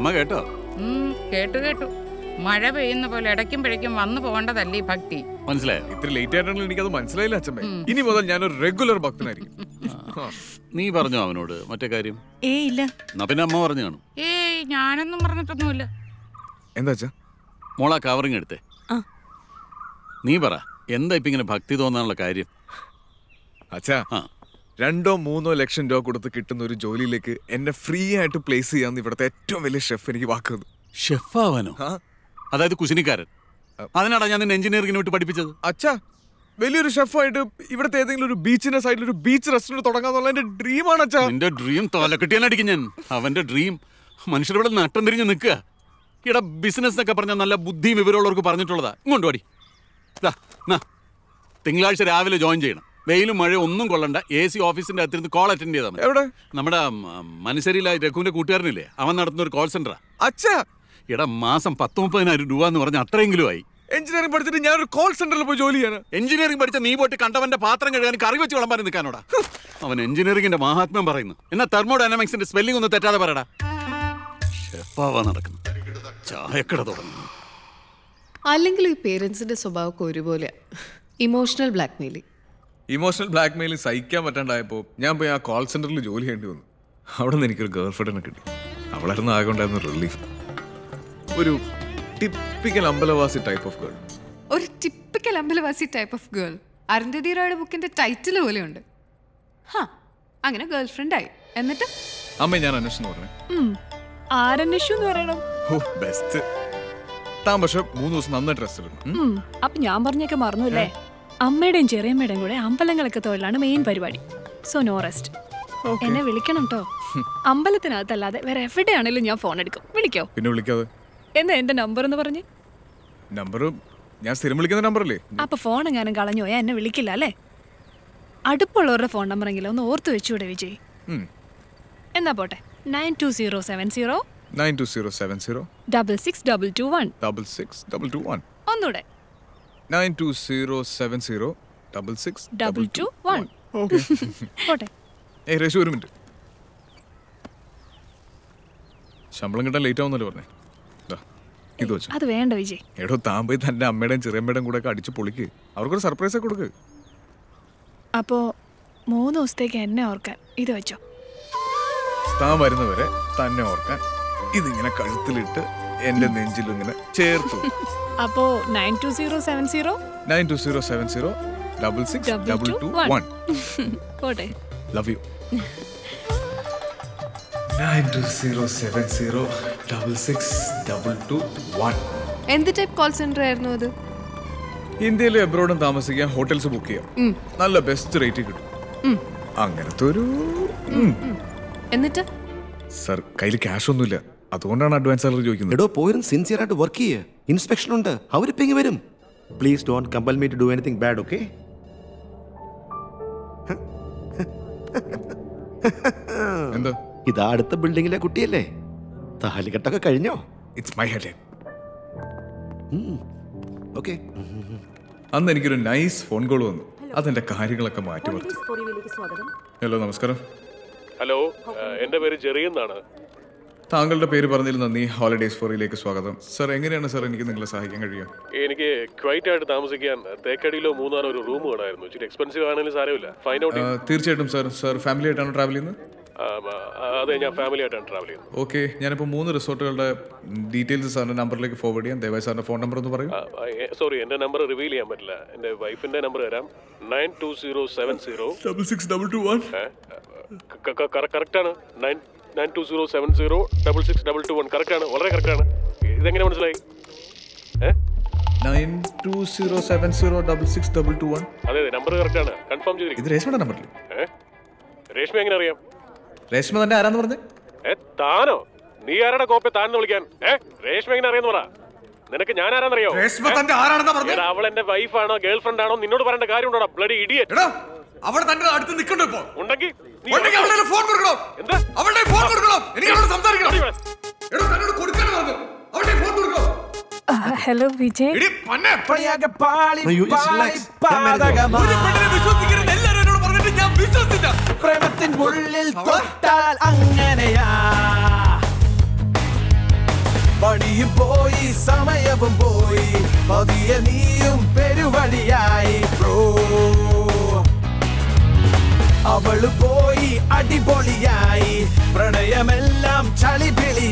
അമ്മ കേട്ടോ ഉം, കേട്ടു കേട്ടു മഴ പെയ്യുന്ന പോലെ ഇടയ്ക്കും പിഴയ്ക്കും വന്നു പോകേണ്ടതല്ലേ ഈ ഭക്തി മനസ്സിലായോ ഇത്ര ലേറ്റ് ആയിട്ടാണെങ്കിൽ എനിക്കത് മനസ്സിലായില്ല അച്ഛമ്മേ ഇനി മുതൽ ഞാനൊരു റെഗുലർ ഭക്തനായിരിക്കും ആ. നീ പറഞ്ഞോ അവനോട് മറ്റേ കാര്യം ഏ ഇല്ല എന്നാ പിന്നെ അമ്മ പറഞ്ഞു കാണും ഏയ് ഞാനൊന്നും പറഞ്ഞിട്ടൊന്നുമില്ല എന്താ അച്ഛാ മോളാ കവറിങ് എടുത്തേ ആ. നീ പറ എന്താ ഇപ്പൊ ഇങ്ങനെ ഭക്തി തോന്നാനുള്ള കാര്യം അച്ഛാ ആ രണ്ടോ മൂന്നോ ലക്ഷം രൂപ കൊടുത്ത് കിട്ടുന്ന ഒരു ജോലിയിലേക്ക് എന്നെ ഫ്രീ ആയിട്ട് പ്ലേസ് ചെയ്യാന്ന് ഇവിടുത്തെ ഏറ്റവും വലിയ ഷെഫ് എനിക്ക് വാക്കുന്നു ഷെഫാവാനോ ആ അതായത് കുശിനിക്കാരൻ അതിനാടാ ഞാൻ നിന്നെ എഞ്ചിനീയറിംഗിന് വിട്ട് പഠിപ്പിച്ചത് അച്ഛാ വലിയൊരു ഷെഫായിട്ട് ഇവിടുത്തെ ഏതെങ്കിലും ഒരു ബീച്ചിന്റെ സൈഡിൽ ഒരു ബീച്ച് റെസ്റ്റോറന്റ് തുടങ്ങാന്നുള്ള എന്റെ ഡ്രീമാണ് അച്ഛാ നിന്റെ ഡ്രീം തോലക്കെട്ടിയാനടിക്കും ഞാൻ അവന്റെ ഡ്രീം മനുഷ്യരുടെ നട്ടം തിരിഞ്ഞ് നിൽക്കുക ഇട ബിസിനസ് എന്നൊക്കെ പറഞ്ഞാൽ നല്ല ബുദ്ധിയും വിവരമുള്ളവർക്ക് പറഞ്ഞിട്ടുള്ളതാ ഇങ്ങോട്ട് വാടി ദാ, നാ. തിങ്കളാഴ്ച രാവിലെ ജോയിൻ ചെയ്യണം വെയിലും മഴയും ഒന്നും കൊള്ളണ്ട എ സി ഓഫീസിന്റെ അകത്തിരുന്ന് കോൾ അറ്റൻഡ് ചെയ്താൽ മതി എവിടെ നമ്മുടെ മനശ്ശേരിയിലെ രഘുവിന്റെ കൂട്ടുകാരനില്ലേ അവൻ നടത്തുന്ന ഒരു കോൾ സെന്ററാ അച്ഛാ ഇട മാസം പത്ത് മുപ്പതിനായിരം രൂപ എന്ന് പറഞ്ഞ അത്രയെങ്കിലും ആയി എഞ്ചിനീയറിംഗ് പഠിച്ചിട്ട് ഞാനൊരു കോൾ സെന്ററിൽ പോയി ജോലി ചെയ്യാനാ എഞ്ചിനീയറിംഗ് പഠിച്ച നീ പോയിട്ട് കണ്ടവന്റെ പാത്രം കഴുകാൻ കറി വെച്ച് വിളമ്പാൻ നിൽക്കാനോടാ അവൻ എഞ്ചിനീയറിംഗിന്റെ മഹാത്മ്യം പറയുന്നു എന്നാ തെർമോഡൈനാമിക്സിന്റെ സ്പെല്ലിംഗ് ഒന്ന് തെറ്റാതെ പറയടാ ഷെഫാവാ നടക്കുന്നു ചായക്കട തുടങ്ങുന്നു അല്ലെങ്കിൽ ഈ പേരൻസിന്റെ സ്വഭാവമൊക്കെ ഒരുപോലെ emotional blackmailing emotional blackmail സഹിക്കാൻ പറ്റാണ്ടായപ്പോ ഞാൻ പോയി ആ കോൾ സെന്ററിൽ ജോലി ചെയ്യേണ്ടി വന്നു അവിടെ നിന്ന് എനിക്കൊരു ഗേൾ ഫ്രണ്ടിനെ കിട്ടി അവളായിരുന്നു ആകെ ഉണ്ടായിരുന്ന റിലീഫ് ഒരു ടിപ്പിക്കൽ അമ്പലവാസി ടൈപ്പ് ഓഫ് ഗേൾ ഒരു ടിപ്പിക്കൽ അമ്പലവാസി ടൈപ്പ് ഓഫ് ഗേൾ അരുന്ധതി റോയുടെ ബുക്കിന്റെ ടൈറ്റിൽ പോലെയുണ്ട് ഹാ അങ്ങനെ ഗേൾ ഫ്രണ്ട് ആയി എന്നിട്ട് അമ്മ ഞാൻ അന്വേഷണം പറഞ്ഞേ ആരന്വേഷിച്ചു എന്ന് പറയണം ഓ ബെസ്റ്റ് താൻ പക്ഷെ മൂന്ന് ദിവസം നന്നായിട്ട് റെസ്റ്റ് എടുക്കണം ഉം? ഉം, അപ്പൊ ഞാൻ പറഞ്ഞൊക്കെ മറന്നുല്ലേ അമ്മയുടെയും ചെറിയമ്മയുടെയും കൂടെ അമ്പലങ്ങളൊക്കെ തൊഴിലാണ് മെയിൻ പരിപാടി സോ നോ റെസ്റ്റ് എന്നെ വിളിക്കണം കേട്ടോ അമ്പലത്തിനകത്തല്ലാതെ വേറെ എവിടെയാണെങ്കിലും ഞാൻ ഫോൺ എടുക്കും വിളിക്കോ പിന്നെ വിളിക്കാതെ എന്താ എന്റെ നമ്പർ എന്ന് പറഞ്ഞ് നമ്പർ ഞാൻ സ്ഥിരം വിളിക്കുന്ന നമ്പറല്ലേ അപ്പൊ ഫോൺ എങ്ങാനും കളഞ്ഞു പോയാൽ എന്നെ വിളിക്കില്ല അല്ലേ അടുപ്പുള്ളവരുടെ ഫോൺ നമ്പറെങ്കിലും ഒന്ന് ഓർത്ത് വെച്ചുകൂടെ വിജയ് എന്നാ പോട്ടെ nine two zero seven zero nine two zero seven zero double six double two one double six double two one ഒന്നൂടെ nine two zero seven zero double six double two one okay പോട്ടെ ഏയ് രേഷു ഒരു minute ശമ്പളം കിട്ടാൻ late ആവുന്നല്ലേ പറഞ്ഞേ ദാ, ഇത് വെച്ചു അത് വേണ്ട വിജയ് എടോ താൻ പോയി തന്റെ അമ്മയുടെയും ചെറിയമ്മയുടെയും കൂടെ ഒക്കെ അടിച്ച് പൊളിക്ക് അവർക്കൊരു സർപ്രൈസ് ഒക്കെ കൊടുക്ക് അപ്പോ മൂന്ന് ദിവസത്തേക്ക് എന്നെ ഓർക്കാൻ ഇത് വെച്ചോ താൻ വരുന്നവരെ തന്നെ ഓർക്കാൻ ഇതിങ്ങനെ കഴുത്തിലിട്ട് എന്റെ നെഞ്ചിൽ ഇങ്ങനെ ചേർത്തു അപ്പോ nine two zero seven zero nine two zero seven zero double six Double double two two one. One പോട്ടെ love you nine two zero seven zero double six double two one എന്ത് ടൈപ്പ് കോൾ സെന്റർ ആയിരുന്നു അത് ഇന്ത്യയിലും എബ്രോഡും താമസിക്കാൻ hotels book ചെയ്യാം നല്ല best rate കിട്ടും അങ്ങനത്തെ ഒരു എന്നിട്ട് സർ കയ്യിൽ ക്യാഷ് ഒന്നുമില്ല അതുകൊണ്ടാണ് അഡ്വാൻസ് സാലറി ചോദിക്കുന്നത് എടോ പോയിരുന്ന് സിൻസിയർ ആയിട്ട് വർക്ക് ചെയ്യേ ഇൻസ്പെക്ഷൻ ഉണ്ട് അവരിപ്പോ ഇങ്ങ് വരും please don't compel me to do anything bad okay എന്താ ഇതാ അടുത്ത ബിൽഡിങ്ങിലെ കുട്ടിയല്ലേ താലികെട്ടൊക്കെ കഴിഞ്ഞോ ഇറ്റ്സ് മൈ ഹെഡ് ഓക്കെ അന്ന് എനിക്കൊരു നൈസ് ഫോൺ കോൾ വന്നു അതെന്റെ കാര്യങ്ങളൊക്കെ മാറ്റി മറിച്ചു ഹലോ നമസ്കാരം ഹലോ എൻ്റെ പേര് ജെറി എന്നാണ് താങ്കളുടെ പേര് പറഞ്ഞതിൽ നന്ദി ഹോളിഡേസ് ഫോറിയിലേക്ക് സ്വാഗതം സർ എങ്ങനെയാണ് സർ എനിക്ക് നിങ്ങളെ സഹായിക്കാൻ കഴിയുക എനിക്ക് ക്വൈറ്റ് ആയിട്ട് താമസിക്കാൻ തേക്കടിയിലോ മൂന്നാറോ ഒരു റൂം വേണമായിരുന്നു ഇച്ചിരി എക്സ്പെൻസീവ് ആണെങ്കിലും സാരമില്ല ഫൈൻഡ് ഔട്ട് ആ, തീർച്ചയായിട്ടും സർ സർ ഫാമിലി ആയിട്ടാണ് ട്രാവൽ ചെയ്യുന്നത് അതെ ഞാൻ ഫാമിലി ആയിട്ടാണ് ട്രാവൽ ചെയ്യുന്നത് ഓക്കെ ഞാനിപ്പോൾ മൂന്ന് റിസോർട്ടുകളുടെ ഡീറ്റെയിൽസ് സാറിന്റെ നമ്പറിലേക്ക് ഫോർവേഡ് ചെയ്യാം ദയവായി സാറിന്റെ ഫോൺ നമ്പർ ഒന്ന് പറയൂ സോറി എൻ്റെ നമ്പർ റിവീൽ ചെയ്യാൻ പറ്റില്ല എൻ്റെ വൈഫിൻ്റെ നമ്പർ തരാം nine two zero seven zero double six double two one കറക്റ്റാണ് nine nine two zero seven zero double six double two one കറക്റ്റാണ് വളരെ കറക്റ്റാണ് ഇതെങ്ങനെ മനസ്സിലായി ഏഹ് nine two zero seven zero double six double two one അതെ അതെ number കറക്റ്റാണ് കൺഫേം ചെയ്തിരിക്കും ഇത് രേഷ്മയുടെ നമ്പറിൽ ഏഹ് രേഷ്മ എങ്ങനെ അറിയാം രേഷ്മ തന്റെ ആരാന്ന് പറഞ്ഞേ ഏ താനോ നീ ആരുടെ കോപ്പെ താനെന്ന് വിളിക്കാൻ ഏ രേഷ്മ എങ്ങനെ അറിയാന്ന് പറ നിനക്ക് ഞാൻ ആരാന്നറിയോ രേഷ്മ തന്റെ ആരാണെന്നാ പറഞ്ഞേ എടാ, അവൾ എന്റെ വൈഫാണോ ഗേൾ ഫ്രണ്ട് ആണോ നിന്നോട് പറയേണ്ട കാര്യമുണ്ടോ ബ്ലഡി ഇഡിയറ്റ് എടാ അവിടെ തന്റെ അടുത്ത് നിൽക്കണ്ടോ ഇപ്പോ ഉണ്ടെങ്കിൽ നീ ഉണ്ടെങ്കിൽ അവളുടെ ഫോൺ കൊടുക്കണം എന്താ അവളുടെ ഫോൺ കൊടുക്കണം എനിക്ക് അവളോട് സംസാരിക്കണം ഓടി വാ. എടോ തന്നോട് കൊടുക്കാൻ പറഞ്ഞു അവളുടെ ഫോൺ കൊടുക്കണം ഹലോ വിജയ് എടി പന്നെ You just relax. ഞാൻ manage ചെയ്യാം. ഒരു പെണ്ണിനെ വിശ്വസിക്കരുത് എല്ലാവരും എന്നോട് പറഞ്ഞിട്ട് ഞാൻ വിശ്വസിച്ചില്ല പ്രേമത്തിൻ ഉള്ളിൽ തൊട്ടാൽ അങ്ങനെയാ ചിരിയും പോയി സമയവും പോയി പതിയെ നീയും പെരുവഴിയായി ബ്രോ അവള് പോയി അടിപൊളിയായി പ്രണയമെല്ലാം ചളിപിളിയായി